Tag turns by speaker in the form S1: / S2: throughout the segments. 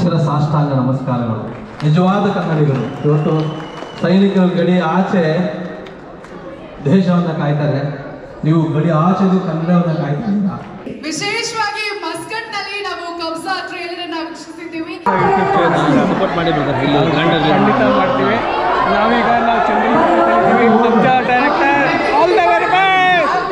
S1: ಶಿರ ಸಾಷ್ಟಾಂಗ ನಮಸ್ಕಾರಗಳು ನಿಜವಾದ ಕನ್ನಡಿಗರು ಇವತ್ತು ಸೈನಿಕರು ಗಡಿ ಆಚೆ ದೇಶವನ್ನು ಕಾಯ್ತಾರೆ ನೀವು ಗಡಿ ಆಚೆಗೂ ಕನ್ನಡವನ್ನು ಕಾಯ್ತಿದ್ದೀರಾ
S2: ವಿಶೇಷವಾಗಿ ಮಸ್ಕಟ್ ನಲ್ಲಿ ನಾವು ಕಬ್ಜಾ ಟ್ರೇಲರ್ ಅನ್ನ ವೀಕ್ಷಿಸಿದ್ದೀವಿ
S3: ಸಪೋರ್ಟ್ ಮಾಡಿ ಬ್ರದರ್ ಇಲ್ಲಿ
S4: ಖಂಡಿತ ಮಾಡ್ತೀವಿ ನಾವೀಗ ನಾವು Chandrashekhar Kabzaa director all the very best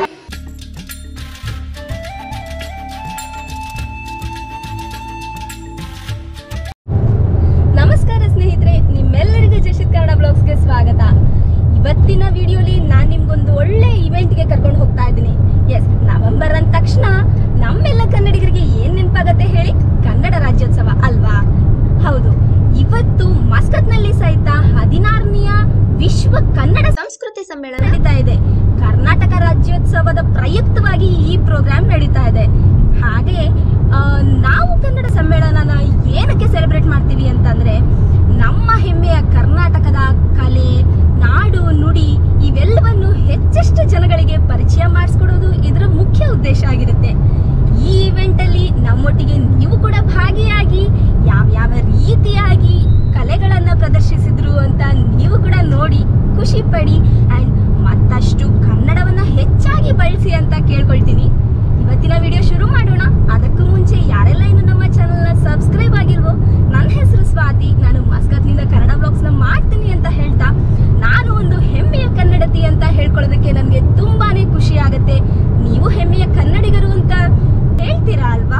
S5: ನಮಸ್ಕಾರ ಸ್ನೇಹಿತರೆ ನಿಮ್ಮೆಲ್ಲರಿಗೂ ಜಶಿತ್ ಕನ್ನಡ ಬ್ಲಾಗ್ಸ್ಗೆ ಸ್ವಾಗತ ಇವತ್ತಿನ ವಿಡಿಯೋಲಿ ನಾನು ನಿಮ್ಗೊಂದು ಒಳ್ಳೆ ಇವೆಂಟ್ಗೆ ಕರ್ಕೊಂಡು ಹೋಗ್ತಾ ಇದ್ದೀನಿ ಎಸ್ ನವೆಂಬರ್ ಅಂದ ತಕ್ಷಣ ನಮ್ಮೆಲ್ಲ ಕನ್ನಡಿಗರಿಗೆ ಏನ್ ನೆನಪಾಗತ್ತೆ ಹೇಳಿ ಕನ್ನಡ ರಾಜ್ಯೋತ್ಸವ ಅಲ್ವಾ ಹೌದು ಇವತ್ತು ಮಸ್ಕತ್ನಲ್ಲಿ ಸಹಿತ ಹದಿನಾರನೆಯ ವಿಶ್ವ ಕನ್ನಡ ಸಂಸ್ಕೃತಿ ಸಮ್ಮೇಳನ ನಡೀತಾ ಇದೆ ಕರ್ನಾಟಕ ರಾಜ್ಯೋತ್ಸವದ ಪ್ರಯುಕ್ತವಾಗಿ ಈ ಪ್ರೋಗ್ರಾಮ್ ನಡೀತಾ ಇದೆ ಹಾಗೆ ಆ, ನಾವು ಕನ್ನಡ ಸಮ್ಮೇಳನನ ಏನಕ್ಕೆ ಸೆಲೆಬ್ರೇಟ್ ಮಾಡ್ತೀವಿ ಅಂತಂದ್ರೆ ನಮ್ಮ ಹೆಮ್ಮೆಯ ಕರ್ನಾಟಕದ ಕಲೆ ನಾಡು ನುಡಿ ಇವೆಲ್ಲವನ್ನು ಹೆಚ್ಚೆಷ್ಟು ಜನಗಳಿಗೆ ಪರಿಚಯ ಮಾಡಿಸ್ಕೊಡೋದು ಇದರ ಮುಖ್ಯ ಉದ್ದೇಶ ಆಗಿರುತ್ತೆ ಈ ಇವೆಂಟ್ ಅಲ್ಲಿ ನಮ್ಮೊಟ್ಟಿಗೆ ನೀವು ಕೂಡ ಭಾಗಿಯಾಗಿ ಯಾವ್ಯಾವ ರೀತಿಯಾಗಿ ಕಲೆಗಳನ್ನ ಪ್ರದರ್ಶಿಸಿದ್ರು ಅಂತ ನೀವು ಕೂಡ ನೋಡಿ ಖುಷಿ ಪಡಿ ಅಂಡ್ ಮತ್ತಷ್ಟು ಕನ್ನಡವನ್ನ ಹೆಚ್ಚಾಗಿ ಬಳಸಿ ಅಂತ ಕೇಳ್ಕೊಳ್ತೀನಿ ಇವತ್ತಿನ ವಿಡಿಯೋ ಶುರು ಮಾಡೋಣ ಅದಕ್ಕೂ ಮುಂಚೆ ಯಾರೆಲ್ಲ ಇನ್ನು ನಮ್ಮ ಚಾನಲ್ನ ಸಬ್ಸ್ಕ್ರೈಬ್ ಆಗಿಲ್ವೋ ನನ್ನ ಹೆಸರು ಸ್ವಾತಿ ನಾನು ಮಸ್ಕತ್ನಿಂದ ಕನ್ನಡ ಬ್ಲಾಗ್ಸ್ನ ಮಾಡ್ತೀನಿ ಅಂತ ಹೇಳ್ತಾ ನಾನು ಒಂದು ಹೆಮ್ಮೆಯ ಕನ್ನಡತಿ ಅಂತ ಹೇಳ್ಕೊಳ್ಳೋದಕ್ಕೆ ನನಗೆ ತುಂಬಾನೇ ಖುಷಿ ಆಗುತ್ತೆ ನೀವು ಹೆಮ್ಮೆಯ ಕನ್ನಡಿಗರು ಅಂತ ಹೇಳ್ತೀರಾ ಅಲ್ವಾ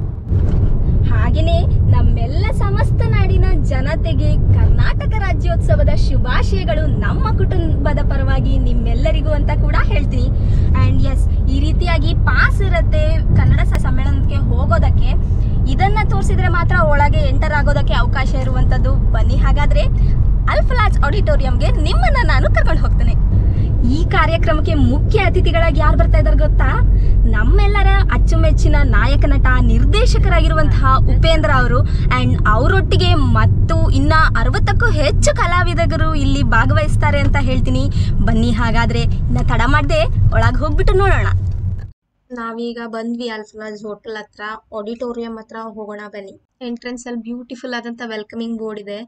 S5: ಹಾಗೆಯೇ ನಮ್ಮೆಲ್ಲ ಸಮಸ್ತ ನಾಡಿನ ಜನತೆಗೆ ಕರ್ನಾಟಕ ರಾಜ್ಯೋತ್ಸವದ ಶುಭಾಶಯಗಳು ನಮ್ಮ ಕುಟುಂಬದ ಪರವಾಗಿ ನಿಮ್ಮೆಲ್ಲರಿಗೂ ಅಂತ ಕೂಡ ಹೇಳ್ತೀನಿ ಆ್ಯಂಡ್ ಎಸ್ ಈ ರೀತಿಯಾಗಿ ಪಾಸ್ ಇರುತ್ತೆ ಕನ್ನಡ ಸ- ಸಮ್ಮೇಳನಕ್ಕೆ ಹೋಗೋದಕ್ಕೆ ಇದನ್ನ ತೋರಿಸಿದ್ರೆ ಮಾತ್ರ ಒಳಗೆ ಎಂಟರ್ ಆಗೋದಕ್ಕೆ ಅವಕಾಶ ಇರುವಂಥದ್ದು ಬನ್ನಿ ಹಾಗಾದ್ರೆ ಅಲ್ಫಲಾಜ್ ಆಡಿಟೋರಿಯಂಗೆ ನಿಮ್ಮನ್ನ ನಾನು ಕರ್ಕೊಂಡು ಹೋಗ್ತೇನೆ ಈ ಕಾರ್ಯಕ್ರಮಕ್ಕೆ ಮುಖ್ಯ ಅತಿಥಿಗಳಾಗಿ ಯಾರು ಬರ್ತಾ ಇದ್ದಾರೆ ಗೊತ್ತಾ ನಮ್ಮೆಲ್ಲರ ಅಚ್ಚುಮೆಚ್ಚಿನ ನಾಯಕ ನಟ ನಿರ್ದೇಶಕರಾಗಿರುವಂತಹ ಉಪೇಂದ್ರ ಅವರು ಅಂಡ್ ಅವರೊಟ್ಟಿಗೆ ಮತ್ತು ಇನ್ನ ಅರವತ್ತಕ್ಕೂ ಹೆಚ್ಚು ಕಲಾವಿದರು ಇಲ್ಲಿ ಭಾಗವಹಿಸ್ತಾರೆ ಅಂತ ಹೇಳ್ತೀನಿ ಬನ್ನಿ ಹಾಗಾದ್ರೆ ಇನ್ನ ತಡ ಮಾಡದೆ ಒಳಗೆ ಹೋಗ್ಬಿಟ್ಟು ನೋಡೋಣ
S6: ನಾವೀಗ ಬಂದ್ವಿ ಅಲ್ಫಲಾಜ್ ಹೋಟೆಲ್ ಹತ್ರ ಆಡಿಟೋರಿಯಂ ಹತ್ರ ಹೋಗೋಣ ಬನ್ನಿ ಎಂಟ್ರೆನ್ಸ್ ಅಲ್ಲಿ ಬ್ಯೂಟಿಫುಲ್ ಆದಂತ ವೆಲ್ಕಮಿಂಗ್ ಬೋರ್ಡ್ ಇದೆ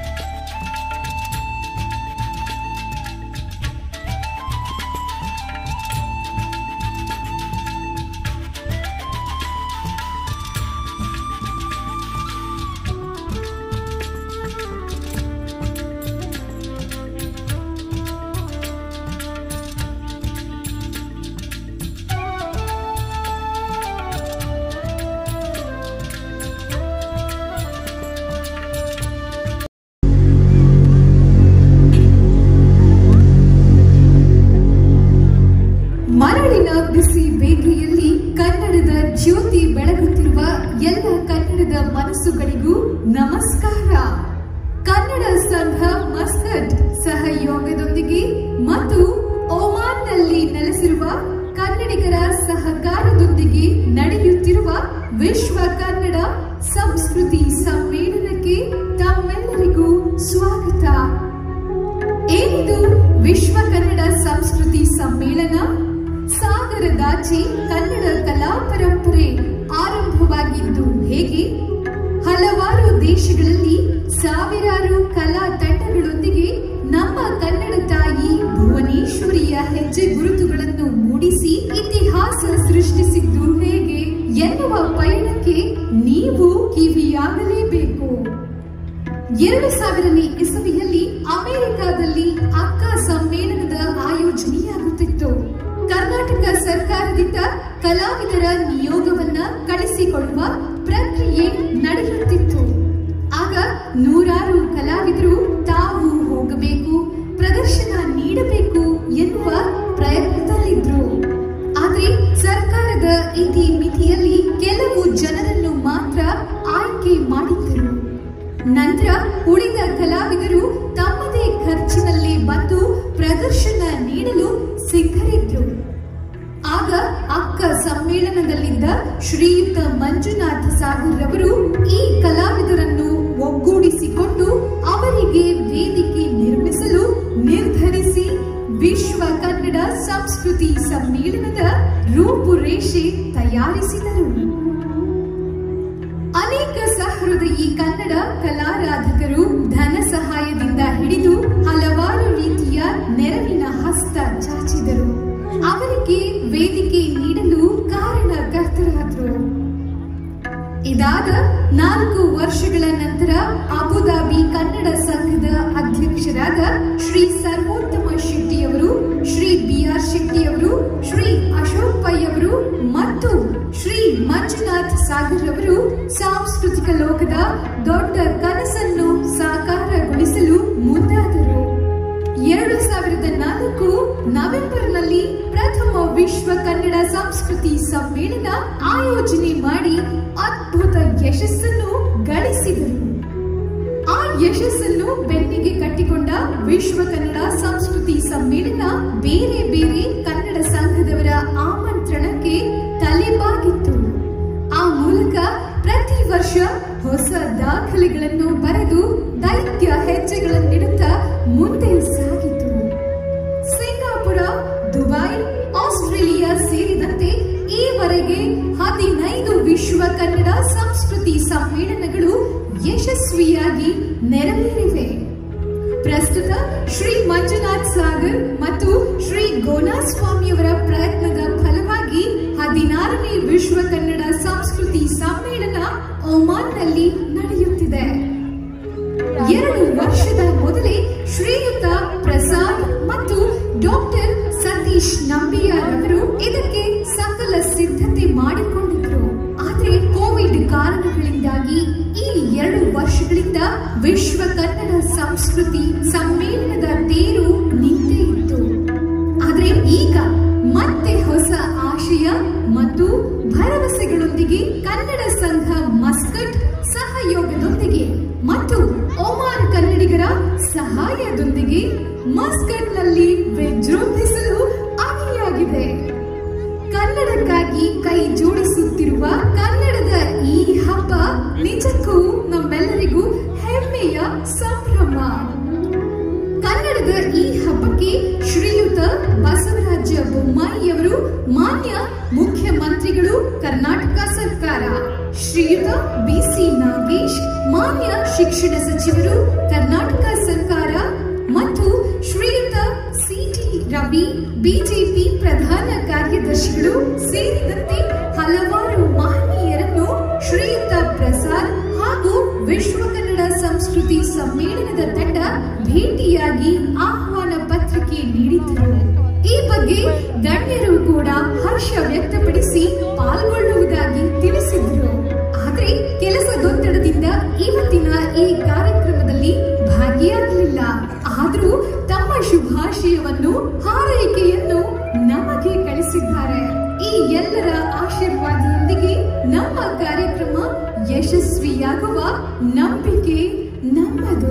S2: ಮರಳಿನ ಬಿಸಿ ಬೇಗೆಯಲ್ಲಿ ಕನ್ನಡದ ಜ್ಯೋತಿ ಬೆಳಗುತ್ತಿರುವ ಎಲ್ಲ ಕನ್ನಡದ ಮನಸ್ಸುಗಳಿಗೂ ನಮಸ್ಕಾರ ಕನ್ನಡ ಸಂಘ ಮಸ್ಕಟ್ ಸಹಯೋಗದೊಂದಿಗೆ ಮತ್ತು ಒಮಾನ್ನಲ್ಲಿ ನೆಲೆಸಿರುವ ಕನ್ನಡಿಗರ ಸಹಕಾರದೊಂದಿಗೆ ನಡೆಯುತ್ತಿರುವ ವಿಶ್ವ ಕನ್ನಡ ಸಂಸ್ಕೃತಿ ಸಮ್ಮೇಳನಕ್ಕೆ ತಮ್ಮೆಲ್ಲರಿಗೂ ಸ್ವಾಗತ ಏನಿದು ವಿಶ್ವ ಕನ್ನಡ ಸಂಸ್ಕೃತಿ ಸಮ್ಮೇಳನ ಸಾಗರದಾಚೆ ಕನ್ನಡ ಕಲಾ ಪರಂಪರೆ ಆರಂಭವಾಗಿದ್ದು ಹೇಗೆ ಹಲವಾರು ದೇಶಗಳಲ್ಲಿ ಸಾವಿರಾರು ಕಲಾ ತಂಡಗಳೊಂದಿಗೆ ನಮ್ಮ ಕನ್ನಡ ತಾಯಿ ಭುವನೇಶ್ವರಿಯ ಹೆಜ್ಜೆ ಗುರುತುಗಳನ್ನು ಮೂಡಿಸಿ ಇತಿಹಾಸ ಸೃಷ್ಟಿಸಿದ್ದು ಹೇಗೆ ಎನ್ನುವ ಪಯಣಕ್ಕೆ ನೀವು ಕಿವಿಯಾಗಲೇಬೇಕು ಎರಡು ಸಾವಿರನೇ ಇಸವಿಯಲ್ಲಿ ಅಮೆರಿಕಾದಲ್ಲಿ ಅಕ್ಕ ಸಮ್ಮೇಳನದ ಆಯೋಜನೆಯಾಗುತ್ತಿತ್ತು ಕರ್ನಾಟಕ ಸರ್ಕಾರದಿಂದ ಕಲಾವಿದರ ನಿಯೋಗವನ್ನ ಕಳಿಸಿಕೊಡುವ ಪ್ರಕ್ರಿಯೆ ನಡೆಯುತ್ತಿತ್ತು ಆಗ ನೂರಾರು ಕಲಾವಿದರು ತಾವು ಹೋಗಬೇಕು ಪ್ರದರ್ಶನ ನೀಡಬೇಕು ಎನ್ನುವ ಪ್ರಯತ್ನದಲ್ಲಿದ್ರು ಆದ್ರೆ ಸರ್ಕಾರದ ಇತಿ ಮಿತಿಯಲ್ಲಿ ಕೆಲವು ಜನರನ್ನು ಮಾತ್ರ ಆಯ್ಕೆ ಮಾಡಿದ್ದರು ನಂತರ ಉಳಿದ ಕಲಾವಿದರು ತಮ್ಮದೇ ಖರ್ಚಿನಲ್ಲಿ ಬಂದು ಪ್ರದರ್ಶನ ನೀಡಲು ಸಿದ್ಧರಿದ್ರು ಆಗ ಅಕ್ಕ ಸಮ್ಮೇಳನದಲ್ಲಿದ್ದ ಶ್ರೀಯುತ ಮಂಜುನಾಥ ಸಾಗರ್ ರವರು ಈ ಕಲಾವಿದರನ್ನು ಒಗ್ಗೂಡಿಸಿಕೊಂಡು ಅವರಿಗೆ ವೇದಿಕೆ ನಿರ್ಮಿಸಲು ನಿರ್ಧರಿಸಿ ವಿಶ್ವ ಕನ್ನಡ ಸಂಸ್ಕೃತಿ ಸಮ್ಮೇಳನದ ರೂಪುರೇಷೆ ತಯಾರಿಸಿದರು ಅನೇಕ ಸಹೃದಯಿ ಕನ್ನಡ ಕನ್ನಡ ಕಲಾರಾಧಕರು ಧನ ಸಹಾಯದಿಂದ ಹಿಡಿದು ಹಲವಾರು ರೀತಿಯ ನೆರವಿನ ಹಸ್ತ ಚಾಚಿದರು ಅವರಿಗೆ ವೇದಿಕೆ ನೀಡಲು ಕಾರಣಕರ್ತರಾದರು ಇದಾದ ನಾಲ್ಕು ವರ್ಷಗಳ ನಂತರ ಅಬುದಾಬಿ ಕನ್ನಡ ಸಂಘದ ಅಧ್ಯಕ್ಷರಾದ ಶ್ರೀ ಸರ್ವೋತ್ತಮ ಶೆಟ್ಟಿಯವರು ಶ್ರೀ ಬಿ ಆರ್ ಶೆಟ್ಟಿಯವರು ಶ್ರೀ ಅಶೋಕ್ ಪೈ ಅವರು ಮತ್ತು ಶ್ರೀ ಮಂಜುನಾಥ್ ಸಾಗರ್ ಅವರು ಸಾಂಸ್ಕೃತಿಕ ಲೋಕದ ದೊಡ್ಡ ಕನಸನ್ನು ಸಾಕಾರಗೊಳಿಸಲು ಮುಂದಾದರು ಎರಡು ಸಾವಿರದ ನಾಲ್ಕು ನವೆಂಬರ್ನಲ್ಲಿ ಪ್ರಥಮ ವಿಶ್ವ ಕನ್ನಡ ಸಂಸ್ಕೃತಿ ಸಮ್ಮೇಳನ ಆಯೋಜನೆ ಮಾಡಿ ಅದ್ಭುತ ಯಶಸ್ಸನ್ನು ಗಳಿಸಿದರು ಆ ಯಶಸ್ಸನ್ನು ಬೆನ್ನಿಗೆ ಕಟ್ಟಿಕೊಂಡ ವಿಶ್ವ ಕನ್ನಡ ಸಂಸ್ಕೃತಿ ಸಮ್ಮೇಳನ ಬೇರೆ ಬೇರೆ ಕನ್ನಡ ಸಂಘದವರ ಆಮಂತ್ರಣಕ್ಕೆ ತಲೆಬಾಗಿತ್ತು ಆ ಮೂಲಕ ಪ್ರತಿ ವರ್ಷ ಹೊಸ ದಾಖಲೆಗಳನ್ನು ಬರೆದು ದೈತ್ಯ ಹೆಜ್ಜೆಗಳನ್ನಿಡುತ್ತಾ ಮುಂದೆ ಸಾಗಿತು ಸಿಂಗಾಪುರ ದುಬೈ ಆಸ್ಟ್ರೇಲಿಯಾ ಸೇರಿದಂತೆ ಈವರೆಗೆ ಹದಿನೈದು ವಿಶ್ವ ಕನ್ನಡ ಸಂಸ್ಕೃತಿ ಸಮ್ಮೇಳನಗಳು ಯಶಸ್ವಿಯಾಗಿ ನೆರವೇರಿವೆ ಪ್ರಸ್ತುತ ಶ್ರೀ ಮಂಜುನಾಥ್ ಸಾಗರ್ ಮತ್ತು ಶ್ರೀ ಗೋನಾಸ್ವಾಮಿಯವರ ಪ್ರಯತ್ನದ ಫಲವಾಗಿ ಹದಿನಾರನೇ ವಿಶ್ವ ಕನ್ನಡ ಸಂಸ್ಕೃತಿ ಸಮ್ಮೇಳನ ಒಮಾನ್ನಲ್ಲಿ ನಡೆಯುತ್ತಿದೆ ಎರಡು ವರ್ಷದ ಮೊದಲೇ ಶ್ರೀಯುತ ಪ್ರಸಾದ್ ಮತ್ತು ಡಾಕ್ಟರ್ ಸತೀಶ್ ನಂಬಿಯಾರ್ ಅವರು ಇದಕ್ಕೆ ಸಕಲ ಸಿದ್ಧತೆ ಮಾಡಿಕೊಂಡಿದ್ರು ಆದ್ರೆ ಕೋವಿಡ್ ಕಾರಣಗಳಿಂದಾಗಿ ಈ ಎರಡು ವರ್ಷಗಳಿಂದ ವಿಶ್ವ ಕನ್ನಡ ಸಂಸ್ಕೃತಿ ಸಮ್ಮೇಳನದ ತೇರು ನಿಂತೇ ಇತ್ತು ಆದ್ರೆ ಈಗ ಮತ್ತೆ ಹೊಸ ಆಶಯ ಮತ್ತು ಭರವಸೆಗಳೊಂದಿಗೆ ಕನ್ನಡ ಸಂಘ ಮಸ್ಕಟ್ ಸಹಯೋಗದೊಂದಿಗೆ ಮತ್ತು ಒಮಾನ್ ಕನ್ನಡಿಗರ ಸಹಾಯದೊಂದಿಗೆ ಮಸ್ಕಟ್ನಲ್ಲಿ ವಿಜೃಂಭಿಸಲು ಅಣಿಯಾಗಿದೆ ಕನ್ನಡಕ್ಕಾಗಿ ಕೈ ಜೋಡಿಸುತ್ತಿರುವ ಕನ್ನಡದ ಈ ಹಬ್ಬ ನಿಜಕ್ಕೂ ನಮ್ಮೆಲ್ಲರಿಗೂ ಹೆಮ್ಮೆಯ ಸಂಭ್ರಮ ಕನ್ನಡದ ಈ ಹಬ್ಬಕ್ಕೆ ಶ್ರೀಯುತ ಬಸವರಾಜ ಬೊಮ್ಮಾಯಿಯವರು ಮಾನ್ಯ ಮುಖ್ಯಮಂತ್ರಿಗಳು ಕರ್ನಾಟಕ ಸರ್ಕಾರ ಶ್ರೀಯುತ ಬಿಸಿ ನಾಗೇಶ್ ಮಾನ್ಯ ಶಿಕ್ಷಣ ಸಚಿವರು ಕರ್ನಾಟಕ ಸರ್ಕಾರ ಮತ್ತು ಶ್ರೀಯುತ ಸಿಟಿ ರವಿ ಬಿಜೆಪಿ ಪ್ರಧಾನ ಕಾರ್ಯದರ್ಶಿಗಳು ಸೇರಿದಂತೆ ಹಲವಾರು ಮಹನೀಯರನ್ನು ಶ್ರೀಯುತ ಪ್ರಸಾದ್ ಹಾಗೂ ವಿಶ್ವ ಕನ್ನಡ ಸಂಸ್ಕೃತಿ ಸಮ್ಮೇಳನದ ತಂಡ ಭೇಟಿಯಾಗಿ ಆಹ್ವಾನ ಪತ್ರಿಕೆ ನೀಡಿದ್ದರು ಈ ಬಗ್ಗೆ ಗಣ್ಯರು ಕೂಡ ಹರ್ಷ ವ್ಯಕ್ತಪಡಿಸಿ ಪಾಲ್ಗೊಳ್ಳುವುದಾಗಿ ತಿಳಿಸಿದ್ರು ಆದ್ರೆ ಕೆಲಸದೊತ್ತಡದಿಂದ ಇವತ್ತಿನ ಈ ಕಾರ್ಯಕ್ರಮದಲ್ಲಿ ಭಾಗಿಯಾಗಲಿಲ್ಲ ಆದ್ರೂ ತಮ್ಮ ಶುಭಾಶಯವನ್ನು ಹಾರೈಕೆಯನ್ನು ನಮಗೆ ಕಳಿಸಿದ್ದಾರೆ ಈ ಎಲ್ಲರ ಆಶೀರ್ವಾದದೊಂದಿಗೆ ನಮ್ಮ ಕಾರ್ಯಕ್ರಮ ಯಶಸ್ವಿಯಾಗುವ ನಂಬಿಕೆ ನಮ್ಮದು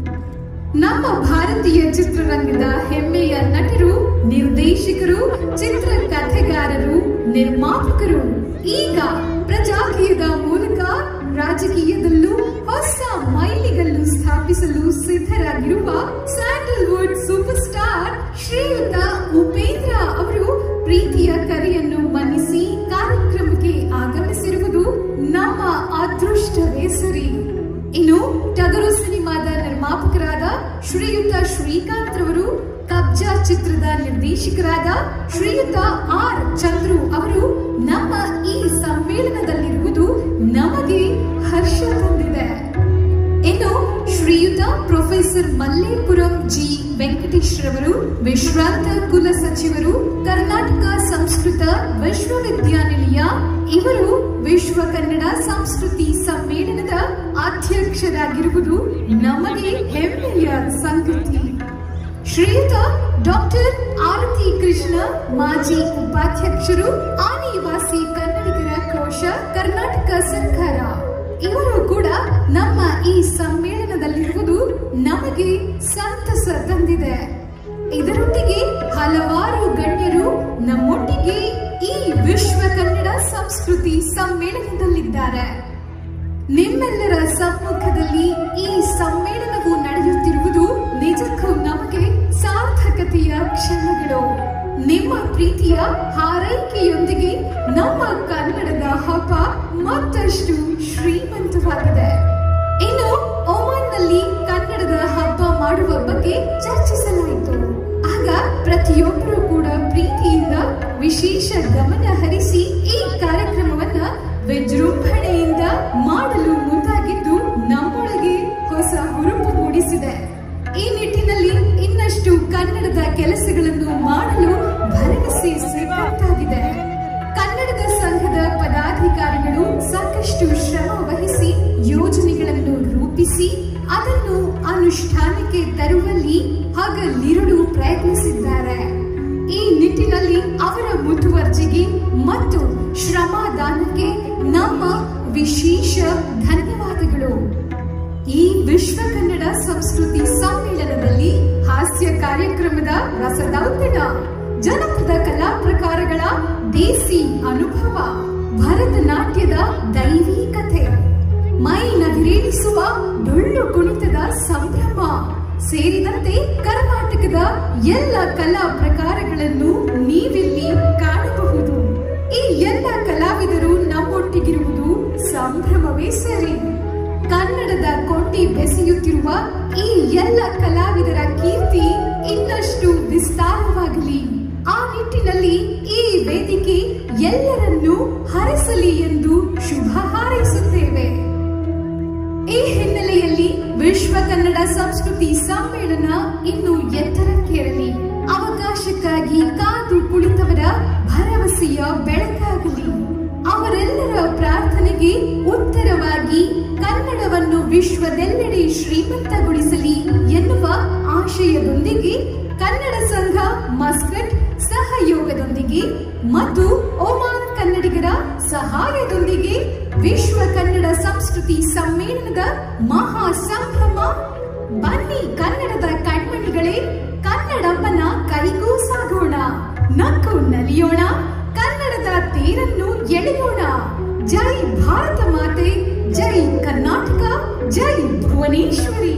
S2: ನಮ್ಮ ಭಾರತೀಯ ಚಿತ್ರರಂಗದ ಹೆಮ್ಮೆಯ ನಟರು ನಿರ್ದೇಶಕರು ಚಿತ್ರಕಥೆಗಾರರು ನಿರ್ಮಾಪಕರು ಈಗ ಪ್ರಜಾಕೀಯದ ಮೂಲಕ ರಾಜಕೀಯದಲ್ಲೂ ಹೊಸ ಮೈಲಿಗಲ್ಲು ಸ್ಥಾಪಿಸಲು ಸಿದ್ಧರಾಗಿರುವ ಸ್ಯಾಂಡಲ್ವುಡ್ ಸೂಪರ್ ಸ್ಟಾರ್ ಶ್ರೀಯುತ ಉಪೇಂದ್ರ ಅವರು ಪ್ರೀತಿಯ ಕರೆಯನ್ನು ಮನ್ನಿಸಿ ಕಾರ್ಯಕ್ರಮಕ್ಕೆ ಆಗಮಿಸಿರುವುದು ನಮ್ಮ ಅದೃಷ್ಟವೇ ಸರಿ ಇನ್ನು ಟಗರು ಸಿನಿಮಾದ ನಿರ್ಮಾಪಕರಾದ ಶ್ರೀಯುತ ಶ್ರೀಕಾಂತ್ ರವರು ಕಬ್ಜಾ ಚಿತ್ರದ ನಿರ್ದೇಶಕರಾದ ಶ್ರೀಯುತ ಆರ್ ಚಂದ್ರು ಅವರು ನಮ್ಮ ಈ ಸಮ್ಮೇಳನದಲ್ಲಿರುವುದು ನಮಗೆ ಹರ್ಷ ತಂದಿದೆ ಇನ್ನು ಶ್ರೀಯುತ ಪ್ರೊಫೆಸರ್ ಮಲ್ಲೇಪುರಂ ಜಿ ವೆಂಕಟೇಶ್ ರವರು ವಿಶ್ರಾಂತ ಕುಲ ಸಚಿವರು ಕರ್ನಾಟಕ ಸಂಸ್ಕೃತ ವಿಶ್ವವಿದ್ಯಾನಿಲಯ ಇವರು ವಿಶ್ವ ಕನ್ನಡ ಸಂಸ್ಕೃತಿ ಸಮ್ಮೇಳನದ ಅಧ್ಯಕ್ಷರಾಗಿರುವುದು ನಮಗೆ ಹೆಮ್ಮೆಯ ಸಂಗತಿ ಶ್ರೀಯುತ ಡಾಕ್ಟರ್ ಆರತಿ ಕೃಷ್ಣ ಮಾಜಿ ಉಪಾಧ್ಯಕ್ಷರು ಆನಿವಾಸಿ ಕನ್ನಡಿಗರ ಕೋಶ ಕರ್ನಾಟಕ ಸರ್ಕಾರ ಇವರು ಕೂಡ ನಮ್ಮ ಈ ಸಮ್ಮೇಳನದಲ್ಲಿರುವುದು ನಮಗೆ ಸಂತಸ ತಂದಿದೆ ಇದರೊಟ್ಟಿಗೆ ಹಲವಾರು ಗಣ್ಯರು ನಮ್ಮೊಟ್ಟಿಗೆ ಈ ವಿಶ್ವ ಕನ್ನಡ ಸಂಸ್ಕೃತಿ ಸಮ್ಮೇಳನದಲ್ಲಿದ್ದಾರೆ ನಿಮ್ಮೆಲ್ಲರ ಸಮ್ಮುಖದಲ್ಲಿ ಈ ಸಮ್ಮೇಳನವು ನಡೆಯುತ್ತಿರುವುದು ನಿಜಕ್ಕೂ ನಮಗೆ ಸಾರ್ಥಕತೆಯ ಕ್ಷಣಗಳು ನಿಮ್ಮ ಪ್ರೀತಿಯ ಹಾರೈಕೆಯೊಂದಿಗೆ ನಮ್ಮ ಕನ್ನಡದ ಹಬ್ಬ ಮತ್ತಷ್ಟು ಶ್ರೀಮಂತವಾಗಿದೆ ಇನ್ನು ಪ್ರತಿಯೊಬ್ಬರು ಕೂಡ ಪ್ರೀತಿಯಿಂದ ವಿಶೇಷ ಗಮನ ಹರಿಸಿ ಈ ಕಾರ್ಯಕ್ರಮವನ್ನ ವಿಜೃಂಭಣೆಯಿಂದ ಮಾಡಲು ಮುಂದಾಗಿದ್ದು ನಮ್ಮೊಳಗೆ ಹೊಸ ಹುರುಪು ಮೂಡಿಸಿದೆ ಈ ನಿಟ್ಟಿನಲ್ಲಿ ಇನ್ನಷ್ಟು ಕನ್ನಡದ ಕೆಲಸಗಳನ್ನು ಮಾಡಲು ಭರವಸೆ ಸಿಕ್ಕಂತಾಗಿದೆ ಕನ್ನಡದ ಸಂಘದ ಪದಾಧಿಕಾರಿಗಳು ಸಾಕಷ್ಟು ಶ್ರಮ ವಹಿಸಿ ಯೋಜನೆಗಳನ್ನು ರೂಪಿಸಿ ಅದನ್ನು ಅನುಷ್ಠಾನಕ್ಕೆ ತರುವಲ್ಲಿ ಹಗಲಿರುಳು ಪ್ರಯತ್ನಿಸಿದ್ದಾರೆ ಈ ನಿಟ್ಟಿನಲ್ಲಿ ಅವರ ಮುತುವರ್ಜಿಗೆ ಮತ್ತು ಶ್ರಮದಾನಕ್ಕೆ ನಮ್ಮ ವಿಶೇಷ ಧನ್ಯವಾದಗಳು ಈ ವಿಶ್ವ ಕನ್ನಡ ಸಂಸ್ಕೃತಿ ಸಮ್ಮೇಳನದಲ್ಲಿ ಹಾಸ್ಯ ಕಾರ್ಯಕ್ರಮದ ರಸದೌತಣ ಜನಪದ ಕಲಾ ಪ್ರಕಾರಗಳ ದೇಸಿ ಅನುಭವ ಭರತನಾಟ್ಯದ ದೈವೀಕತೆ ಮೈ ನವಿರೇಳಿಸುವ ಡೊಳ್ಳು ಕುಣಿತದ ಸಂಭ್ರಮ ಸೇರಿದಂತೆ ಕರ್ನಾಟಕದ ಎಲ್ಲ ಕಲಾ ಪ್ರಕಾರಗಳನ್ನು ನೀವಿಲ್ಲಿ ಕಾಣಬಹುದು ಈ ಎಲ್ಲ ಕಲಾವಿದರು ನಮ್ಮೊಟ್ಟಿಗಿರುವುದು ಸಂಭ್ರಮವೇ ಸರಿ ಕನ್ನಡದ ಕೊಂಡಿ ಬೆಸೆಯುತ್ತಿರುವ ಈ ಎಲ್ಲ ಕಲಾವಿದರ ಕೀರ್ತಿ ಇನ್ನಷ್ಟು ವಿಸ್ತಾರವಾಗಲಿ ಆ ನಿಟ್ಟಿನಲ್ಲಿ ಈ ವೇದಿಕೆ ಎಲ್ಲರನ್ನೂ ಹರಸಲಿ ಎಂದು ಶುಭ ಹಾರೈಸುತ್ತೇವೆ ಈ ಹಿನ್ನೆಲೆಯಲ್ಲಿ ವಿಶ್ವ ಕನ್ನಡ ಸಂಸ್ಕೃತಿ ಸಮ್ಮೇಳನ ಇನ್ನು ಎತ್ತರಕ್ಕೇರಲಿ ಅವಕಾಶಕ್ಕಾಗಿ ಕಾದು ಕುಳಿತವರ ಭರವಸೆಯ ಬೆಳಕಾಗಲಿ ಅವರೆಲ್ಲರ ಪ್ರಾರ್ಥನೆಗೆ ಉತ್ತರವಾಗಿ ಕನ್ನಡವನ್ನು ವಿಶ್ವದೆಲ್ಲೆಡೆ ಶ್ರೀಮಂತಗೊಳಿಸಲಿ ಎನ್ನುವ ಆಶಯದೊಂದಿಗೆ ಕನ್ನಡ ಸಂಘ ಮಸ್ಕಟ್ ಸಹಯೋಗದೊಂದಿಗೆ ಮತ್ತು ಒಮಾನ್ ಕನ್ನಡಿಗರ ಸಹಾಯದೊಂದಿಗೆ ವಿಶ್ವ ಕನ್ನಡ ಸಂಸ್ಕೃತಿ ಸಮ್ಮೇಳನದ ಮಹಾ ಸಂಭ್ರಮ ಬನ್ನಿ ಕನ್ನಡದ ಕಣ್ಮಣಿಗಳೇ ಕನ್ನಡಮ್ಮನ ಕೈಗೂ ಸಾಗೋಣ ನಕ್ಕು ನಲಿಯೋಣ ಕನ್ನಡದ ತೇರನ್ನು ಎಳೆಯೋಣ ಜೈ ಭಾರತ ಮಾತೆ ಜೈ ಕರ್ನಾಟಕ ಜೈ ಭುವನೇಶ್ವರಿ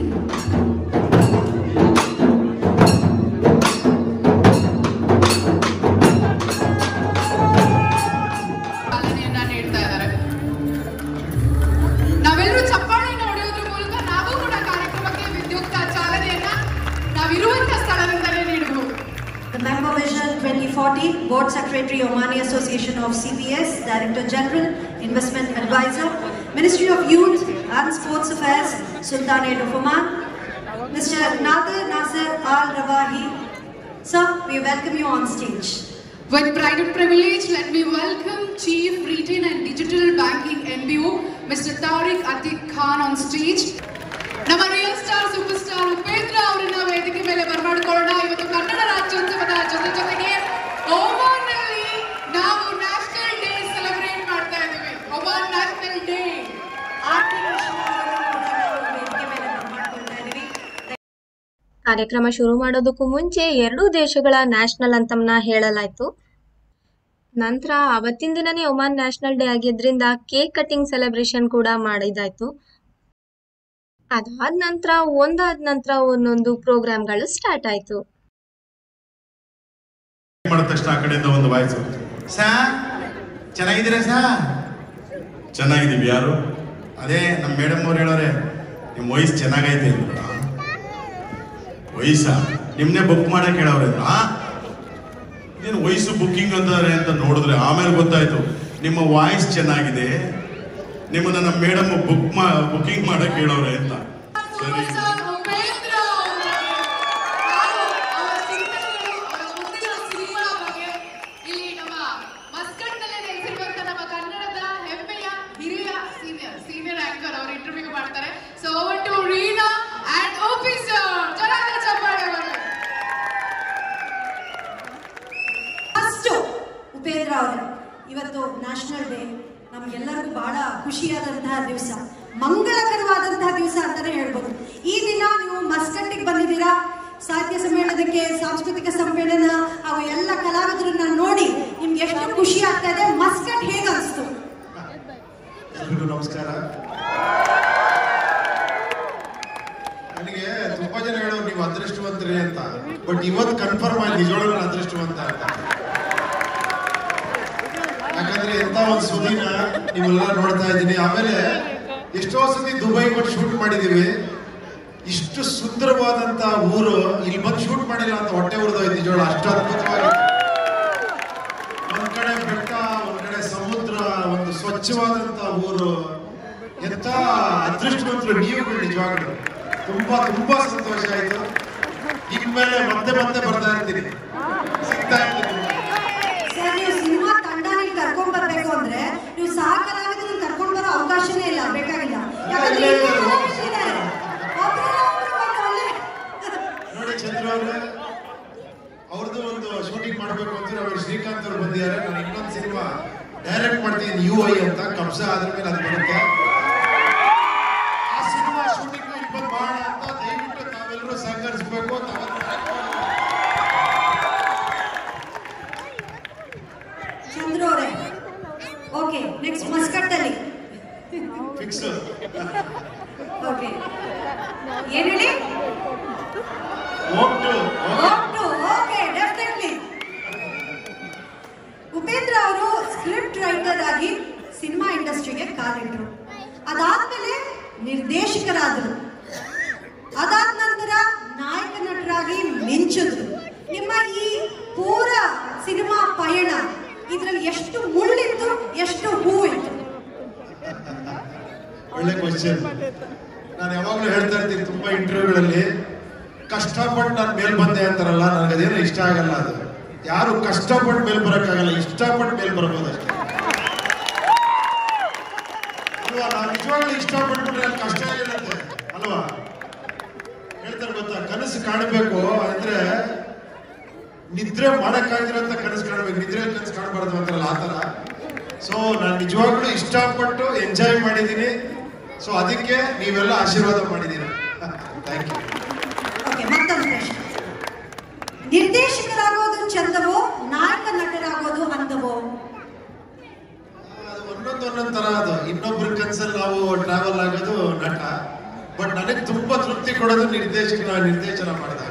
S7: ಚಾಲನೆಯನ್ನ ನೀಡ್ತಾ ಇದ್ದಾರೆ ನಾವೆಲ್ಲರೂ ಚಪ್ಪಾಳೆಯನ್ನು ಹೊಡೆಯೋದ್ರ ಮೂಲಕ ನಾವು ಕೂಡ ಕಾರ್ಯಕ್ರಮಕ್ಕೆ ವಿದ್ಯುಕ್ತ ಚಾಲನೆಯನ್ನ ನಾವಿರುವಂತ ಸ್ಥಳದಿಂದಲೇ ನೀಡಬಹುದು
S8: The Member Vision 2040, Board Secretary, Omani Association of CPS, Director General, Investment Advisor, Ministry of Youth and Sports Affairs, Sultanate of Oman, Mr. Nader Nasser Al Rawahi. Sir, we welcome you on stage.
S7: With pride and privilege, let me welcome Chief Retail and Digital Banking NBO, Mr. Tariq Atik Khan on stage. ನಮ್ಮ real star super star Upendra ಅವರನ್ನ ವೇದಿಕೆ ಮೇಲೆ ಬರಮಾಡ್ಕೊಳ್ಳೋಣ ಇವತ್ತು ಕನ್ನಡ ರಾಜ್ಯೋತ್ಸವದ ಜೊತೆ ಜೊತೆಗೆ ಓಮಾನ್ನಲ್ಲಿ ನಾವು national day celebrate ಮಾಡ್ತಾ ಇದ್ದೀವಿ ಒಮಾನ್ ನ್ಯಾಷನಲ್ ಡೇ
S6: ಕಾರ್ಯಕ್ರಮ ಶುರು ಮಾಡೋದಕ್ಕೂ ಮುಂಚೆ ಎರಡೂ ದೇಶಗಳ ನ್ಯಾಷನಲ್ ಅಂತಮ್ನ ಹೇಳಲಾಯ್ತು ನಂತರ ಅವತ್ತಿನ ದಿನನೇ ಒಮಾನ್ ನ್ಯಾಷನಲ್ ಡೇ ಆಗಿದ್ರಿಂದ ಕೇಕ್ ಕಟಿಂಗ್ ಸೆಲೆಬ್ರೇಷನ್ ಕೂಡ ಮಾಡಿದಾಯ್ತು ಅದಾದ ನಂತರ ಒಂದಾದ ನಂತರ ಒಂದೊಂದು ಪ್ರೋಗ್ರಾಮ್ಗಳು ಸ್ಟಾರ್ಟ್ ಆಯ್ತು
S9: ಮಾಡಿದ ತಕ್ಷಣ ಆ ಕಡೆಯಿಂದ ಒಂದು ವಾಯ್ಸು ಸಾ ಚೆನ್ನಾಗಿದ್ದೀರಾ ಸಾ ಚೆನ್ನಾಗಿದ್ದೀವಿ ಯಾರು ಅದೇ ನಮ್ಮ ಮೇಡಮ್ ಅವ್ರು ಹೇಳೋರೆ ನಿಮ್ಮ ವಯಸ್ಸು ಚೆನ್ನಾಗೈತೆ ಅಂದ್ರು ಆ? ವಯಸ್ಸಾ ನಿಮ್ನೆ ಬುಕ್ ಮಾಡಕ್ ಹೇಳವ್ರೆ ಆ ಏನು ವಯಸ್ಸು ಬುಕ್ಕಿಂಗ್ ಅಂತಾರೆ ಅಂತ ನೋಡಿದ್ರೆ ಆಮೇಲೆ ಗೊತ್ತಾಯ್ತು ನಿಮ್ಮ ವಾಯ್ಸ್ ಚೆನ್ನಾಗಿದೆ ನಿಮ್ಮನ್ನ ನಮ್ಮ ಮೇಡಮ್ ಬುಕ್ ಮಾ ಬುಕ್ಕಿಂಗ್ ಮಾಡಕ್ ಹೇಳವ್ರೆ ಅಂತ ಸರಿ
S7: ಸೂಪರ್ ಉಪೇಂದ್ರ ಅವರು. ನಾವು ಅವರ ಚಿಂತನೆಗಳು, ಅವರ ಮುಂದಿನ ಸಿನಿಮಾ ಬಗ್ಗೆ ಇಲ್ಲಿ ನಮ್ಮ ಮಸ್ಕಟ್ನಲ್ಲೇ ನೆಲೆಸಿರುವಂತ ನಮ್ಮ ಕನ್ನಡದ ಹೆಮ್ಮೆಯ ಹಿರಿಯ ಸೀನಿಯರ್ ಸೀನಿಯರ್ ಆಂಕರ್ ಅವರು ಇಂಟರ್ವ್ಯೂ ಮಾಡ್ತಾರೆ so over to Reena and officer ಜನಾರ್ದ ಚಪ್ಪಾಳೆ ಅವರು
S8: ಫಸ್ಟ್ ಉಪೇಂದ್ರ ಅವರೇ ಇವತ್ತು ನ್ಯಾಷನಲ್ ಡೇ ನಮಗೆಲ್ಲರಿಗೂ ಬಹಳ ಖುಷಿಯಾದಂತಹ ದಿವಸ ಮಂಗಳಕರವಾದಂತಹ ದಿವಸ ಅಂತಾನೆ ಹೇಳ್ಬೋದು ಈ ದಿನ ನೀವು ಮಸ್ಕಟ್ಟಿಗೆ ಬಂದಿದ್ದೀರಾ ಸಾಹಿತ್ಯ ಸಮ್ಮೇಳನಕ್ಕೆ ಸಾಂಸ್ಕೃತಿಕ ಸಮ್ಮೇಳನ ಹಾಗೂ ಎಲ್ಲ ಕಲಾವಿದರನ್ನ ನೋಡಿ ನಿಮ್ಗೆ ಎಷ್ಟು ಖುಷಿ ಆಗ್ತಾ ಇದೆ ಮಸ್ಕಟ್ ಹೇಗೆ ಅನಿಸ್ತು
S9: ಎಲ್ರಿಗೂ ನಮಸ್ಕಾರ ನನಗೆ ತುಂಬಾ ಜನ ಹೇಳೋರು ನೀವು ಅದೃಷ್ಟವಂತರಿ ಅಂತ ಬಟ್ ಇವತ್ತು ಕನ್ಫರ್ಮ್ ಆಗಿ ನಿಜವಾಗ್ಲೂ ನಾನು ಅದೃಷ್ಟವಂತ ಅಂತ ಯಾಕಂದ್ರೆ ಎಂತ ಒಂದು ಸುದಿನ ನೀವೆಲ್ಲ ನೋಡ್ತಾ ಇದ್ದೀನಿ ಆಮೇಲೆ ಎಷ್ಟೋ ಸತಿ ದುಬೈ ಕೊಟ್ಟು ಶೂಟ್ ಮಾಡಿದೀವಿ ಇಷ್ಟು ಸುಂದರವಾದಂತ ಊರು ಇಲ್ಲಿ ಬಂದು ಶೂಟ್ ಮಾಡಿಲ್ಲ ಅಂತ ಹೊಟ್ಟೆ ಉರಿದೋಯ್ತು ನಿಜವಾಗ್ಲು ಅಷ್ಟು ಅದ್ಭುತವಾಗಿ ಒಂದ್ ಕಡೆ ಬೆಟ್ಟ ಒಂದ್ ಕಡೆ ಸಮುದ್ರ ಒಂದು ಸ್ವಚ್ಛವಾದಂತ ಊರು ಎಂತ ಅದೃಷ್ಟವಂತರು ನೀವುಗಳು ನಿಜವಾಗ್ಲು ತುಂಬಾ ತುಂಬಾ ಸಂತೋಷ ಆಯ್ತು ಇನ್ಮೇಲೆ ಮತ್ತೆ ಮತ್ತೆ ಬರ್ತಾ ಇರ್ತೀನಿ ಸಿಗ್ತಾ ಇರ್ತೀನಿ
S8: ಸರ್ ನೀವು ಸಿನಿಮಾ ತಂಡ ನೀವು ಕರ್ಕೊಂಡ್ ಬರ್ಬೇಕು ಅಂದ್ರೆ ನೀವು ಸಹ ಕಲಾವಿದ್ರು ಕರ್ಕೊಂಡ್ ಬರೋ ಅವಕಾಶನೇ ಇಲ್ಲ ಬೇಕಾಗಿಲ್ಲ ಯಾಕಂದ್ರೆ
S9: ಇಲ್ಲ, ಇಲ್ಲ, ಇಲ್ಲ.
S8: ಇಲ್ಲೇ ಇದ್ದಾರೆ. ಒಬ್ರನ್ನ ಒಬ್ರು ಒಂದು ಒಳ್ಳೆ
S9: ನೋಡಿ ಚಂದ್ರ ಅವ್ರೆ ಅವ್ರದ್ದು ಒಂದು ಶೂಟಿಂಗ್ ಮಾಡ್ಬೇಕು ಅಂತ ಅವ್ರು ಶ್ರೀಕಾಂತ್ ಅವ್ರು ಬಂದಿದ್ದಾರೆ ನಾನು ಇನ್ನೊಂದು ಸಿನಿಮಾ ಡೈರೆಕ್ಟ್ ಮಾಡ್ತೀನಿ ಯು ಐ ಅಂತ ಕಬ್ಜ ಆದ್ರ ಮೇಲೆ ಅದು ಬರುತ್ತೆ ಆ ಸಿನಿಮಾ ಶೂಟಿಂಗ್ ಇಲ್ಲಿ ಬಂದು ಮಾಡೋಣ ಅಂತ ದಯವಿಟ್ಟು ತಾವೆಲ್ಲರೂ ಸಹಕರಿಸಬೇಕು
S8: ಚಂದ್ರು ಅವರೇ ಓಕೆ ನೆಕ್ಸ್ಟ್ ಮಸ್ಕಟ್ಟಲ್ಲಿ
S9: ಫಿಕ್ಸ್
S8: ಓಕೆ ಏನ್ ಹೇಳಿ
S9: ಹೋಗ್ಟು
S8: ಒಟ್ಟು ಓಕೆ ಡೆಫಿನೆಟ್ಲಿ ಉಪೇಂದ್ರ ಅವರು ಸ್ಕ್ರಿಪ್ಟ್ ರೈಟರ್ ಆಗಿ ಸಿನಿಮಾ ಇಂಡಸ್ಟ್ರಿಗೆ ಕಾಲಿಟ್ರು ಅದಾದ್ಮೇಲೆ ನಿರ್ದೇಶಕರಾದರು ಅದಾದ ನಂತರ ನಾಯಕ ನಟರಾಗಿ ಮಿಂಚಿದ್ರು ನಿಮ್ಮ ಈ ಪೂರ ಸಿನಿಮಾ ಪಯಣ ಇದ್ರಲ್ಲಿ ಎಷ್ಟು ಮುಳ್ಳಿತ್ತು ಎಷ್ಟು ಹೂವಿತ್ತು
S9: ಒಳ್ಳೆ ಕ್ವಶನ್ ನಾನು ಯಾವಾಗಲೂ ಹೇಳ್ತಾ ಇರ್ತೀನಿ ತುಂಬಾ ಇಂಟರ್ವ್ಯೂಗಳಲ್ಲಿ ಕಷ್ಟಪಟ್ಟು ನಾನು ಮೇಲ್ ಬಂದೆ ಅಂತಾರಲ್ಲ ನನಗೆ ಅದೇನೋ ಇಷ್ಟ ಆಗಲ್ಲ ಅದು ಯಾರು ಕಷ್ಟಪಟ್ಟು ಮೇಲ್ ಬರೋಕ್ಕಾಗಲ್ಲ ಇಷ್ಟಪಟ್ಟು ಮೇಲ್ ಬರ್ಬೋದು ಅಷ್ಟೇ ಅಲ್ವಾ ನಾವು ನಿಜವಾಗ್ಲೂ ಇಷ್ಟಪಟ್ಬಿಟ್ರೆ ಅಲ್ಲಿ ಕಷ್ಟ ಇರುತ್ತೆ ಅಲ್ವಾ ಹೇಳ್ತಾರೆ ಗೊತ್ತಾ ಕನಸು ಕಾಣಬೇಕು ಅಂದ್ರೆ ನಿದ್ರೆ ಮಾಡಕ್ಕಾಗಿರೋಂಥ ಕನಸು ಕಾಣಬೇಕು ನಿದ್ರೆ ಕನಸು ಕಾಣಬಾರ್ದು ಅಂತಾರಲ್ಲ ಆ ಥರ ಸೊ ನಾನು ನಿಜವಾಗ್ಲೂ ಇಷ್ಟಪಟ್ಟು ಎಂಜಾಯ್ ಮಾಡಿದ್ದೀನಿ ಸೊ ಅದಕ್ಕೆ ನೀವೆಲ್ಲ ಆಶೀರ್ವಾದ ಮಾಡಿದ್ದೀರಾ ಥ್ಯಾಂಕ್ ಯು
S8: ಓಕೆ ಮತ್ತೊಂದು ಪ್ರಶ್ನೆ ನಿರ್ದೇಶಕರಾಗೋದು ಚಂದವೋ ನಾಯಕ ನಟರಾಗೋದು ಅಂದವೋ
S9: ಅದು ಒಂದೊಂದು ಒಂದೊಂದು ತರ ಅದು ಇನ್ನೊಬ್ರ ಕನ್ಸಲ್ಲಿ ನಾವು ಟ್ರಾವೆಲ್ ಆಗೋದು ನಟ ಬಟ್ ನನಗೆ ತುಂಬಾ ತೃಪ್ತಿ ಕೊಡೋದು ನಿರ್ದೇಶಕನ ನಿರ್ದೇಶನ ಮಾಡಿದಾಗ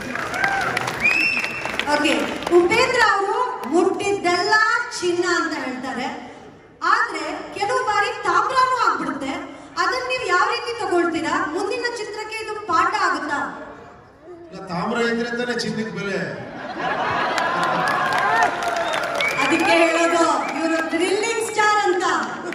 S8: ಓಕೆ ಉಪೇಂದ್ರ ಅವರು ಮುಟ್ಟಿದ್ದೆಲ್ಲ ಚಿನ್ನ ಅಂತ ಹೇಳ್ತಾರೆ ಆದ್ರೆ ಕೆಲವು ಬಾರಿ ತಾಮ್ರನೂ ಆಗ್ಬಿಡುತ್ತೆ ಅದನ್ನ ನೀವು ಯಾವ ರೀತಿ ತಗೊಳ್ತೀರಾ ಮುಂದಿನ ಚಿತ್ರಕ್ಕೆ ಇದು ಪಾಠ ಆಗುತ್ತಾ
S9: ಇಲ್ಲ, ತಾಮ್ರ ಇದ್ರೆ ತಾನೇ ಚಿನ್ನದ ಬೆಲೆ
S8: ಅದಕ್ಕೆ ಹೇಳೋದು ಇವರು ಥ್ರಿಲ್ಲಿಂಗ್ ಸ್ಟಾರ್ ಅಂತ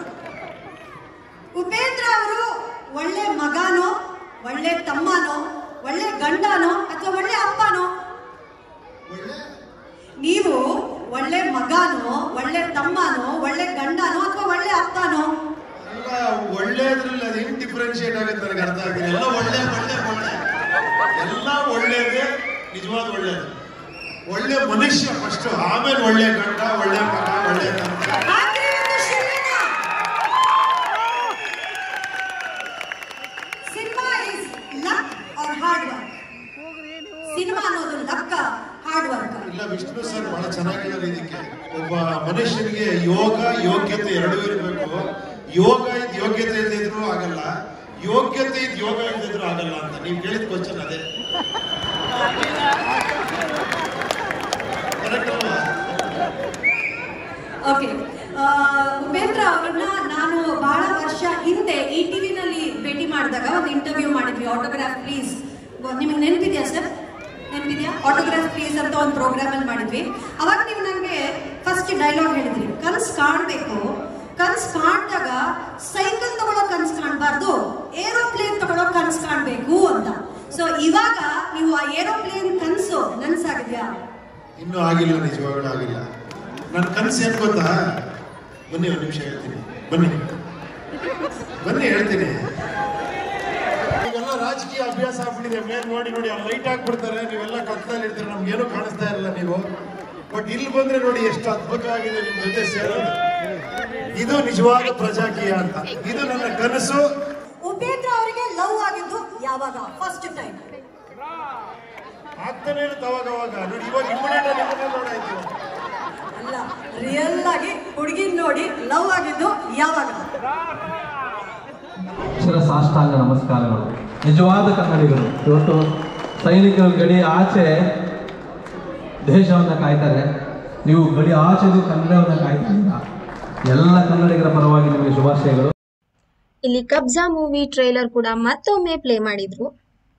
S8: ಉಪೇಂದ್ರ ಅವರು ಒಳ್ಳೆ ಮಗನೋ ಒಳ್ಳೆ ತಮ್ಮನೋ ಒಳ್ಳೆ ಗಂಡನೋ ಅಥವಾ ಒಳ್ಳೆ ಅಪ್ಪನೋ
S9: ಒಳ್ಳೆ
S8: ನೀವು ಒಳ್ಳೆ ಮಗನೋ ಒಳ್ಳೆ ತಮ್ಮನೋ ಒಳ್ಳೆ ಗಂಡನೋ ಅಥವಾ ಒಳ್ಳೆ ಅಪ್ಪನೋ
S9: ಎಲ್ಲ ಒಳ್ಳೇದ್ರಲ್ಲಿ ಅದು ಹೆಂಗ್ ಡಿಫ್ರೆನ್ಶಿಯೇಟ್ ಆಗುತ್ತೆ ನನಗೆ ಅರ್ಥ ಆಗ್ತಿಲ್ಲ ಎಲ್ಲ ಒಳ್ಳೆ ಒಳ್ಳೆ ಒಳ್ಳೆ ಎಲ್ಲ ಒಳ್ಳೇದೇ ನಿಜವಾದ ಒಳ್ಳೇದು ಒಳ್ಳೆ ಮನುಷ್ಯ ಫಸ್ಟ್ ಆಮೇಲೆ ಒಳ್ಳೆ ಗಂಡ ಒಳ್ಳೆ ಮಗ ಒಳ್ಳೆ ತಂದೆ
S8: ಆದ್ರೆ ಒಂದು ಶಿವನ cinema is luck or hard work cinema ಅನ್ನೋದು ಲಕ್ಕ ಹಾರ್ಡ್ ವರ್ಕ್
S9: ಇಲ್ಲ ವಿಷ್ಣು ಸರ್ ಬಹಳ ಚೆನ್ನಾಗಿದ್ದಾರೆ ಇದಕ್ಕೆ ಒಬ್ಬ ಮನುಷ್ಯನಿಗೆ ಯೋಗ ಯೋಗ್ಯತೆ ಎರಡೂ ಇರಬೇಕು ಯೋಗ ಇದ್ ಯೋಗ್ಯತೆ ಇಲ್ದಿದ್ರು ಆಗಲ್ಲ ಯೋಗ್ಯತೆ ಇದ್ ಯೋಗ ಇಲ್ದಿದ್ರು ಆಗಲ್ಲ ಅಂತ ನೀವು ಕೇಳಿದ ಕ್ವಶನ್ ಅದೇ ಕರೆಕ್ಟ್ ಅಲ್ವಾ
S8: ಓಕೆ ಉಪೇಂದ್ರ ಅವ್ರನ್ನ ನಾನು ಬಹಳ ವರ್ಷ ಹಿಂದೆ ಈ ಟಿವಿನಲ್ಲಿ ಭೇಟಿ ಮಾಡಿದಾಗ ಒಂದು ಇಂಟರ್ವ್ಯೂ ಮಾಡಿದ್ವಿ ಆಟೋಗ್ರಾಫ್ ಪ್ಲೀಸ್ ನಿಮಗೆ ನೆನಪಿದೆಯಾ ಸರ್ ನೆನಪಿದೆಯಾ ಆಟೋಗ್ರಾಫ್ ಪ್ಲೀಸ್ ಅಂತ ಒಂದು ಪ್ರೋಗ್ರಾಮ್ ಅಲ್ಲಿ ಮಾಡಿದ್ವಿ ಅವಾಗ ನೀವು ನನಗೆ ಫಸ್ಟ್ ಡೈಲಾಗ್ ಹೇಳಿದ್ರಿ ಕನಸು ಕಾಣಬೇಕು ಕನಸು ಕಾಣಿದಾಗ ಸೈಕಲ್ ತಗೊಳ್ಳೋ ಕನಸು ಕಾಣಬಾರ್ದು ಏರೋಪ್ಲೇನ್ ತಗೊಳ್ಳೋ ಕನಸು ಕಾಣಬೇಕು ಅಂತ ಸೊ ಇವಾಗ ನೀವು ಆ ಏರೋಪ್ಲೇನ್ ಕನಸು ನನಸಾಗಿದ್ಯಾ
S9: ಇನ್ನೂ ಆಗಿಲ್ಲ ನಿಜವಾಗ್ಲೂ ಆಗಿಲ್ಲ ನನ್ನ ಕನಸು ಏನ್ ಗೊತ್ತಾ ಬನ್ನಿ ಒಂದು ನಿಮಿಷ ಹೇಳ್ತೀನಿ ಬನ್ನಿ ಬನ್ನಿ ಹೇಳ್ತೀನಿ ಈಗೆಲ್ಲ ರಾಜಕೀಯ ಅಭ್ಯಾಸ ಆಗ್ಬಿಟ್ಟಿದೆ ಮೇಲ್ ನೋಡಿ ನೋಡಿ ಅಲ್ಲಿ ಲೈಟ್ ಹಾಕ್ಬಿಡ್ತಾರೆ ನೀವೆಲ್ಲ ಕತ್ಲಲ್ಲಿ ಇರ್ತೀರ ನಮ್ಗೇನು ಕಾಣಿಸ್ತಾ ಇರಲ್ಲ ನೀವು ಬಟ್ ಇಲ್ಲಿ ಬಂದ್ರೆ ನೋಡಿ ಎಷ್ಟು ಅದ್ಭುತವಾಗಿದೆ ನಿಮ್ ಜೊತೆ ಸೇರೋದು ಇದು ನಿಜವಾದ ಪ್ರಜಾಕೀಯ ಅಂತ ಇದು ನನ್ನ ಕನಸು
S8: ಉಪೇಂದ್ರ ಅವರಿಗೆ ಲವ್ ಆಗಿದ್ದು ಯಾವಾಗ ಫಸ್ಟ್ ಟೈಮ್
S9: ಆಗ್ತಾನೆ ಇರುತ್ತೆ ಅವಾಗ ಅವಾಗ ನೋಡಿ ಇವಾಗ ಇಮಿಡಿಯೇಟ್ ಆಗಿ ನಿಮ್ಮನ್ನೇ ನೋಡಾಯ್ತು
S8: ಅಲ್ಲ ರಿಯಲ್ ಆಗಿ ಹುಡುಗಿನ ನೋಡಿ ಲವ್ ಆಗಿದ್ದು ಯಾವಾಗ
S1: ಅಕ್ಷರ ಸಾಷ್ಟಾಂಗ ನಮಸ್ಕಾರಗಳು ನಿಜವಾದ ಕನ್ನಡಿಗರು ಇವತ್ತು ಸೈನಿಕರು ಗಡಿ ಆಚೆ ದೇಶವನ್ನು ಕಾಯ್ತಾರೆ ನೀವು ಗಡಿ ಆಚೆಗೂ ಕನ್ನಡವನ್ನು ಕಾಯ್ತಿದ್ದೀರಾ ಎಲ್ಲ ಕನ್ನಡಿಗರ ಪರವಾಗಿ ನಿಮಗೆ ಶುಭಾಶಯಗಳು
S6: ಇಲ್ಲಿ ಕಬ್ಜಾ ಮೂವಿ ಟ್ರೇಲರ್ ಕೂಡ ಮತ್ತೊಮ್ಮೆ ಪ್ಲೇ ಮಾಡಿದ್ರು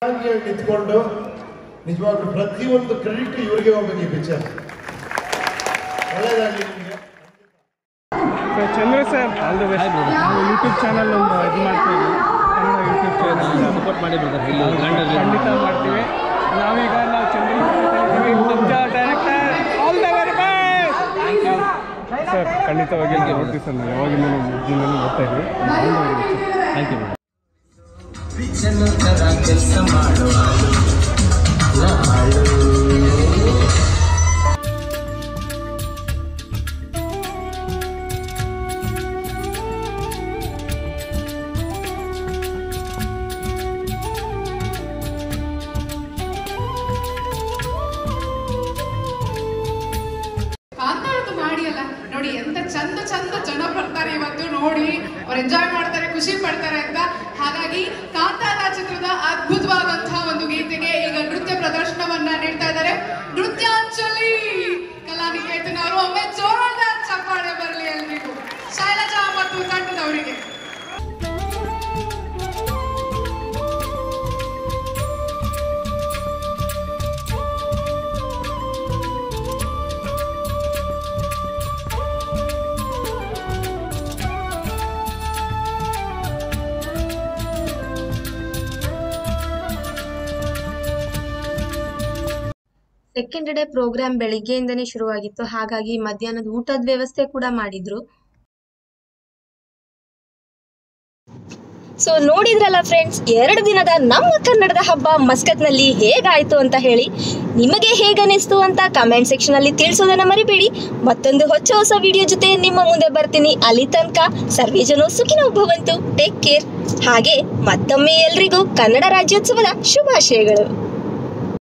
S10: ಹಾಗೆ ನಿಂತ್ಕೊಂಡು ನಿಜವಾಗ್ಲೂ ಪ್ರತಿಯೊಂದು ಕ್ರೆಡಿಟ್ ಇವರಿಗೆ ಹೋಗ್ಬೇಕು ಈ ಪಿಕ್ಚರ್ ಒಳ್ಳೇದಾಗಲಿ ನಿಮಗೆ
S4: sir Chandra sir all the best ನಾವು ಯೂಟ್ಯೂಬ್ ಚಾನಲ್ ಒಂದು ಇದು ಮಾಡ್ತಾ ಇದ್ವಿ ಕನ್ನಡ ಯೂಟ್ಯೂಬ್ ಚಾನಲ್
S3: ಸಪೋರ್ಟ್ ಮಾಡಿ ಬ್ರದರ್ ಇಲ್ಲಿ ಗ್ರ್ಯಾಂಡರ್
S4: ಖಂಡಿತ ಮಾಡ್ತೀವಿ ನಾವೀಗ ನಾವು ಚಂದ್ರಶೇಖರ್ ಪಂಚ director all the very best thank you sir ಖಂಡಿತವಾಗಿ ನೋಡ್ತೀವಿ ಸರ್ ನಾವು ಯಾವಾಗಿಂದ ಮೊದಲಿಂದಲೂ ಬರ್ತಾ ಇದ್ವಿ all the very best
S3: thank you
S2: ಕಾಂತಾರದ್ದು ಮಾಡಿ ಅಲ್ಲ ನೋಡಿ ಎಂತ ಚಂದ ಚಂದ ಜನ ಬರ್ತಾರೆ ಇವತ್ತು ನೋಡಿ ಅವ್ರು ಎಂಜಾಯ್ ಮಾಡ್ತಾರೆ ಖುಷಿ ಪಡ್ತಾರೆ ಅಂತ ಹಾಗಾಗಿ ಕಾಂತಾರ ಚಿತ್ರದ ಅದ್ಭುತವಾದಂತಹ ಒಂದು ಗೀತೆಗೆ ಈಗ ನೃತ್ಯ ಪ್ರದರ್ಶನವನ್ನ ನೀಡ್ತಾ ಇದ್ದಾರೆ ನೃತ್ಯಾಂಜಲಿ ಕಲಾನಿಕೇತನ ಅವರು ಒಮ್ಮೆ ಜೋರಾದ ಚಪ್ಪಾಳೆ ಬರಲಿ ಎಲ್ರಿಗೂ ಶೈಲಜಾ ಮತ್ತು ತಂಡದವರಿಗೆ
S6: ಸೆಕೆಂಡ್ ಡೇ ಪ್ರೋಗ್ರಾಮ್ ಬೆಳಿಗ್ಗೆಯಿಂದನೇ ಶುರುವಾಗಿತ್ತು ಹಾಗಾಗಿ ಮಧ್ಯಾಹ್ನದ ಊಟದ ವ್ಯವಸ್ಥೆ ಕೂಡ ಮಾಡಿದ್ರು
S5: ಸೊ ನೋಡಿದ್ರಲ್ಲ ಫ್ರೆಂಡ್ಸ್ ಎರಡು ದಿನದ ನಮ್ಮ ಕನ್ನಡದ ಹಬ್ಬ ಮಸ್ಕತ್ನಲ್ಲಿ ಹೇಗಾಯ್ತು ಅಂತ ಹೇಳಿ ನಿಮಗೆ ಹೇಗನಿಸ್ತು ಅಂತ ಕಮೆಂಟ್ ಸೆಕ್ಷನ್ ಅಲ್ಲಿ ತಿಳಿಸೋದನ್ನ ಮರಿಬೇಡಿ ಮತ್ತೊಂದು ಹೊಚ್ಚ ಹೊಸ ವಿಡಿಯೋ ಜೊತೆ ನಿಮ್ಮ ಮುಂದೆ ಬರ್ತೀನಿ ಅಲ್ಲಿ ತನಕ ಸರ್ವೇ ಜನ ಸುಖಿನೋ ಭವಂತು ಟೇಕ್ ಕೇರ್ ಹಾಗೆ ಮತ್ತೊಮ್ಮೆ ಎಲ್ರಿಗೂ ಕನ್ನಡ ರಾಜ್ಯೋತ್ಸವದ ಶುಭಾಶಯಗಳು